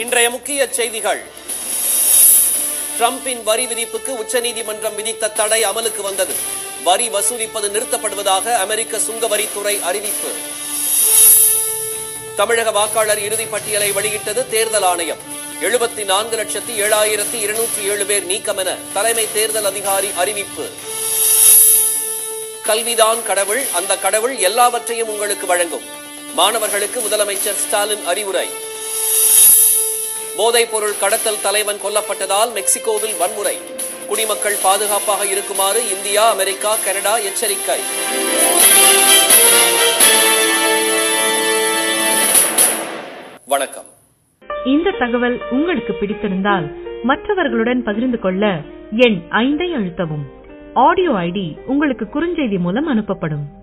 இன்றைய முக்கிய செய்திகள் டிரம்பின் வரி விதிப்புக்கு உச்சநீதிமன்றம் விதித்த தடை அமலுக்கு வந்தது வரி வசூலிப்பது நிறுத்தப்படுவதாக அமெரிக்க சுங்க வரித்துறை அறிவிப்பு தமிழக வாக்காளர் இறுதிப் பட்டியலை வெளியிட்டது தேர்தல் ஆணையம் எழுபத்தி நான்கு லட்சத்தி ஏழாயிரத்தி இருநூற்றி ஏழு பேர் நீக்கம் என தலைமை தேர்தல் அதிகாரி அறிவிப்பு கல்விதான் கடவுள் அந்த கடவுள் எல்லாவற்றையும் உங்களுக்கு வழங்கும் மாணவர்களுக்கு முதலமைச்சர் ஸ்டாலின் அறிவுரை போதைப் பொருள் கடத்தல் தலைவன் கொல்லப்பட்டதால் மெக்சிகோவில் வன்முறை குடிமக்கள் பாதுகாப்பாக இருக்குமாறு இந்தியா அமெரிக்கா கனடா எச்சரிக்கை வணக்கம் இந்த தகவல் உங்களுக்கு பிடித்திருந்தால் மற்றவர்களுடன் பகிர்ந்து கொள்ள எண் ஐந்தை அழுத்தவும் ஆடியோ ஐடி உங்களுக்கு குறுஞ்செய்தி மூலம் அனுப்பப்படும்